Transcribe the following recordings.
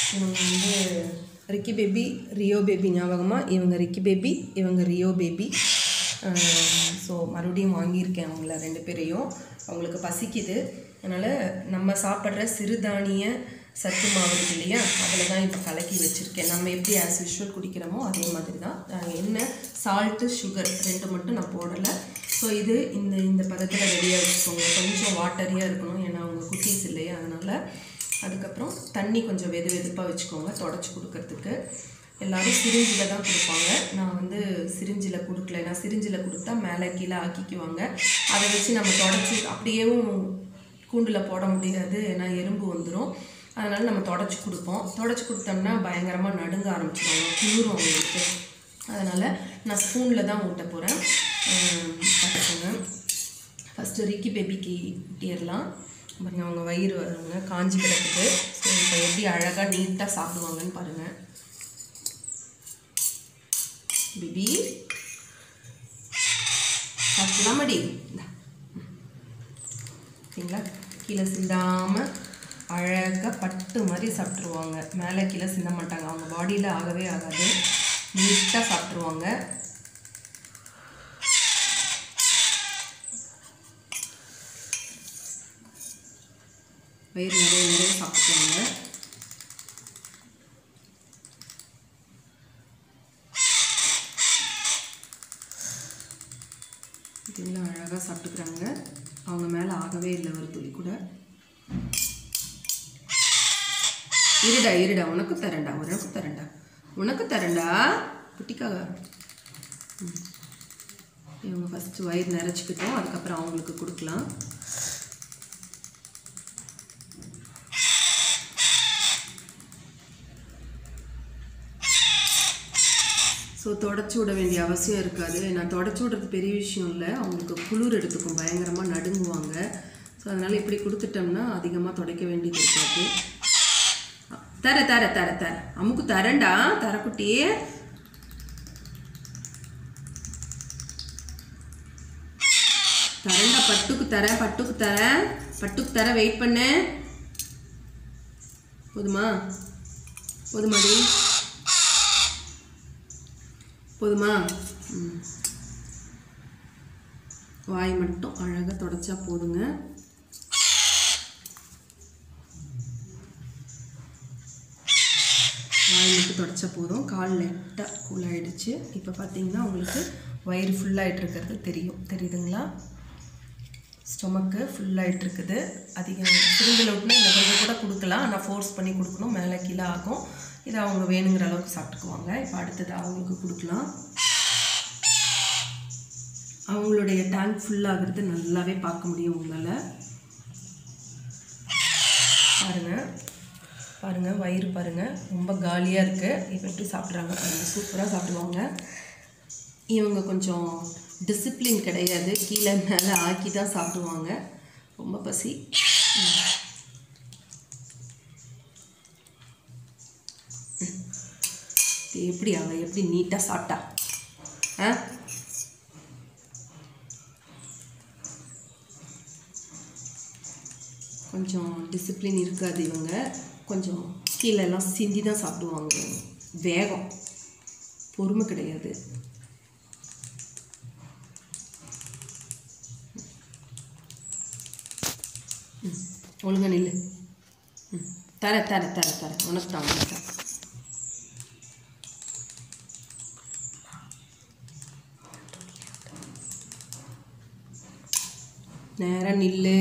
இவங்க வந்து Ricky baby Rio baby ஞாபகமாக இவங்க ரிக்கி பேபி இவங்க ரியோ பேபி ஸோ மறுபடியும் வாங்கியிருக்கேன் அவங்கள ரெண்டு பேரையும் அவங்களுக்கு பசிக்குது அதனால் நம்ம சாப்பிட்ற சிறுதானிய சத்து மாவு இருக்கு இல்லையா அதில் தான் இப்போ கலக்கி வச்சுருக்கேன் நம்ம எப்படி ஆஸ் யூஷுவல் குடிக்கிறோமோ அதே மாதிரி தான் அஹ் எண்ணெய் சால்ட்டு சுகர் ரெண்டு மட்டும் நான் போடலை ஸோ இது இந்த இந்த பதத்தில் ரெடியாக வச்சுக்கோங்க கொஞ்சம் வாட்டரியாக இருக்கணும் ஏன்னா அவங்க குட்டீஸ் இல்லையா அதனால் அதுக்கப்புறம் தண்ணி கொஞ்சம் வெது வெதுப்பாக வச்சுக்கோங்க தொடச்சி கொடுக்கறதுக்கு எல்லாரும் சிரிஞ்சில் தான் கொடுப்பாங்க நான் வந்து சிரிஞ்சில் கொடுக்கல நான் சிரிஞ்சில் கொடுத்தா மேலே கீழே ஆக்கிக்குவாங்க அதை வச்சு நம்ம தொடச்சி அப்படியேவும் கூண்டில் போட முடியாது ஏன்னா எறும்பு வந்துடும் அதனால் நம்ம தொடச்சி கொடுப்போம் தொடச்சி கொடுத்தோம்னா பயங்கரமாக நடுங்க ஆரம்பிச்சிடுவாங்க குளிரும் அவங்களுக்கு அதனால் நான் ஸ்பூனில் தான் ஊட்ட போகிறேன் பார்த்துக்கோங்க ஃபஸ்ட்டு ரிக்கி பேபிக்கு ஊட்டிடலாம் பாருங்க அவங்க வயிறு வருங்க காஞ்சி கிடக்குது ஸோ இப்போ எப்படி அழகாக நீட்டாக சாப்பிடுவாங்கன்னு பாருங்கள் பேபி சாப்பிடலாமடி இந்தா. ஓகேங்களா கீழே சிந்தாமல் அழகாக பட்டு மாதிரி சாப்பிட்ருவாங்க மேலே கீழே சிந்த மாட்டாங்க அவங்க பாடியில் ஆகவே ஆகாது நீட்டாக சாப்பிட்ருவாங்க வயிறு நிறைய நிறைய சாப்பிட்டுக்குவாங்க இதெல்லாம் அழகாக சாப்பிட்டுக்கிறாங்க அவங்க மேலே ஆகவே இல்லை ஒரு துளி கூட இருடா இருடா உனக்கு தரேன்டா உனக்கு தரேன்டா உனக்கு தரேன்டா குட்டிக்காக ம். இவங்க ஃபஸ்ட்டு வயிறு நிறைச்சிக்கிட்டோம் அதுக்கப்புறம் அவங்களுக்கு கொடுக்கலாம் ஸோ தொடச்சி விட வேண்டிய அவசியம் இருக்காது நான் தொடச்சி விடுறது பெரிய விஷயம் இல்லை அவங்களுக்கு குளிர் எடுத்துக்கும் பயங்கரமாக நடுங்குவாங்க ஸோ அதனால் இப்படி கொடுத்துட்டோம்னா அதிகமாக துடைக்க வேண்டியது இருக்காது தர தர தர தர அமுக்கு தரேன்டா தரக்குட்டி தரேன்டா பட்டுக்கு தரேன் பட்டுக்கு தரேன் பட்டுக்கு தர வெயிட் பண்ணு போதுமா போதுமாடி போதுமா ம். வாய் மட்டும் அழகாக தொடச்சா போதுங்க வாய் மட்டும் தொடச்சா போதும் கால் லைட்டாக கூல் ஆயிடுச்சு இப்போ பார்த்தீங்கன்னா உங்களுக்கு வயிறு ஃபுல்லாகிட்டு இருக்கிறது தெரியும் தெரியுதுங்களா ஸ்டொமக்கு ஃபுல்லாகிட்டு இருக்குது அதிகம் சிறுந்தில் விட்டுனா இந்த கொஞ்சம் கூட கொடுக்கலாம் ஆனால் ஃபோர்ஸ் பண்ணி கொடுக்கணும் மேலே கீழே ஆகும் இதை அவங்க வேணுங்கிற அளவுக்கு சாப்பிட்டுக்குவாங்க இப்போ அடுத்தது அவங்களுக்கு கொடுக்கலாம் அவங்களுடைய டேங்க் ஃபுல்லாகிறது நல்லாவே பார்க்க முடியும் உங்களால் பாருங்கள் பாருங்கள் வயிறு பாருங்கள் ரொம்ப காலியாக இருக்குது இப்போ எப்படி சாப்பிட்றாங்க பாருங்கள் சூப்பராக சாப்பிடுவாங்க இவங்க கொஞ்சம் டிசிப்ளின் கிடையாது கீழே மேலே ஆக்கி தான் சாப்பிடுவாங்க ரொம்ப பசி ம். இது எப்படி அவ எப்படி நீட்டாக சாப்பிட்டா ஆ கொஞ்சம் டிசிப்ளின் இருக்காது இவங்க கொஞ்சம் கீழெல்லாம் சிந்தி தான் சாப்பிடுவாங்க வேகம் பொறுமை கிடையாது ம், ஒழுங்கா நில்லு ம் தர தர தர தர உனக்கு தான் உனக்கு தான் நேரா நில்லு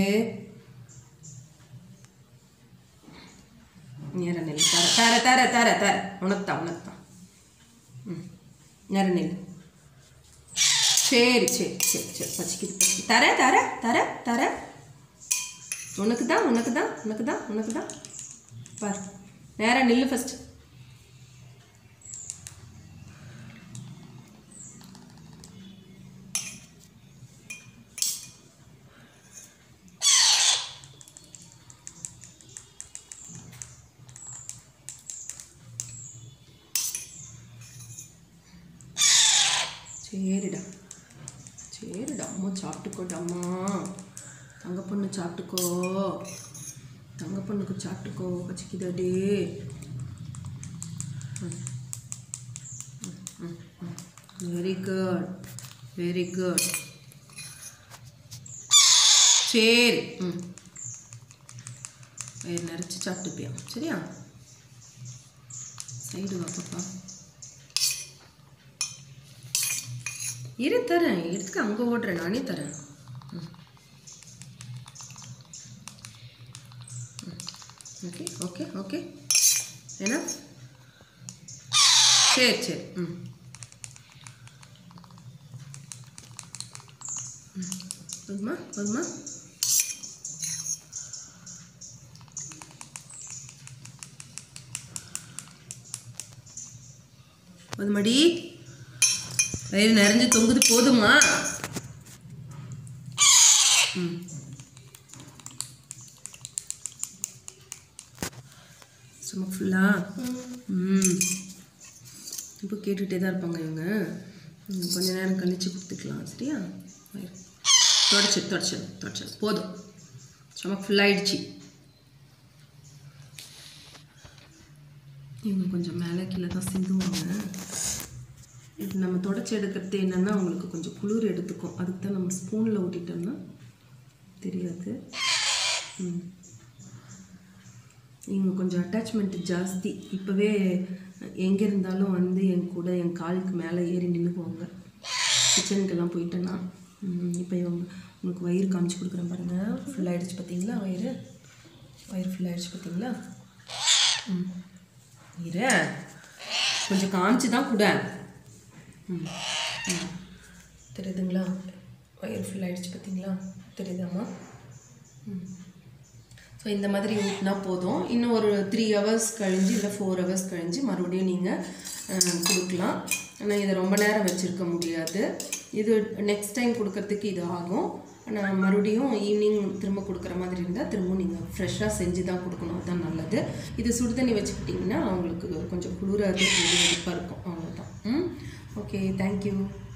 நேரா நில்லு தர தர தர தர தர உனக்கு தான் உனக்கு தான் ம் நேரா நில்லு சரி சரி சரி சரி பச்சிக்கிது பச்சிக்கு தர தர தர தர உனக்கு தான் உனக்கு தான் உனக்கு தான் உனக்கு தான் பார் நேரா நில்லு ஃபஸ்ட் சரிடா சரிடா அம்மா சாப்பிட்டுக்கோடா அம்மா தங்க பொண்ணு சாப்பிட்டுக்கோ தங்க பொண்ணுக்கு சாப்பிட்டுக்கோ பச்சிக்குதாடி வெரி குட் வெரி குட் சரி ம் வயிறு நிறைச்சி சாப்பிட்டுப்பியா சரியா சைடு வா பாப்பா இரு தரேன் எடுத்துக்க அங்கே ஓடுறேன் நானே தரேன் ஓகே ஓகே ஓகே என்ன சரி சரி ம் ம். போதுமா போதுமா போதுமாடி வயிறு நிறைஞ்சு தொங்குது போதுமா ம் சும்மா ஃபுல்லா ம் இப்போ கேட்டுகிட்டே தான் இருப்பாங்க இவங்க ம், கொஞ்ச நேரம் கழிச்சு கொடுத்துக்கலாம் சரியா வயிறு. தொடச்சு தொடச்சு தொடச்சு போதும் சும்மா ஃபுல்லாகிடுச்சு இவங்க கொஞ்சம் மேலே கீழே தான் சிந்துவாங்க இது நம்ம தொடச்சி எடுக்கிறது என்னென்னா அவங்களுக்கு கொஞ்சம் குளிர் எடுத்துக்கும் அதுக்கு தான் நம்ம ஸ்பூனில் ஊட்டிட்டோம்னா தெரியாது ம் இவங்க கொஞ்சம் அட்டாச்மெண்ட் ஜாஸ்தி இப்போவே எங்கே இருந்தாலும் வந்து என் கூட என் காலுக்கு மேலே ஏறி நின்றுக்குவாங்க கிச்சனுக்கெல்லாம் போயிட்டேன்னா இப்போ இவங்க உங்களுக்கு வயிறு காமிச்சு கொடுக்குறேன் பாருங்கள் ஃபுல் ஆயிடுச்சு பார்த்தீங்களா வயிறு வயிறு ஃபுல் ஆயிடுச்சு பார்த்தீங்களா ம் இரு கொஞ்சம் காமிச்சு தான் கூட ம் ம் தெரியுதுங்களா வயிறு ஃபுல் ஆயிடுச்சு பார்த்தீங்களா தெரியுதாம்மா ம் ஸோ இந்த மாதிரி ஊட்டினா போதும் இன்னும் ஒரு த்ரீ ஹவர்ஸ் கழிஞ்சு இல்லை ஃபோர் ஹவர்ஸ் கழிஞ்சு மறுபடியும் நீங்கள் கொடுக்கலாம் ஆனால் இதை ரொம்ப நேரம் வச்சுருக்க முடியாது இது நெக்ஸ்ட் டைம் கொடுக்கறதுக்கு இது ஆகும் ஆனால் மறுபடியும் ஈவினிங் திரும்ப கொடுக்குற மாதிரி இருந்தால் திரும்பவும் நீங்கள் ஃப்ரெஷ்ஷாக செஞ்சு தான் கொடுக்கணும் அதுதான் நல்லது இது சுடு தண்ணி வச்சுக்கிட்டிங்கன்னா அவங்களுக்கு கொஞ்சம் குளிராது வெடிப்பாக இருக்கும் அவ்வளோதான் ம் ஓகே தேங்க்யூ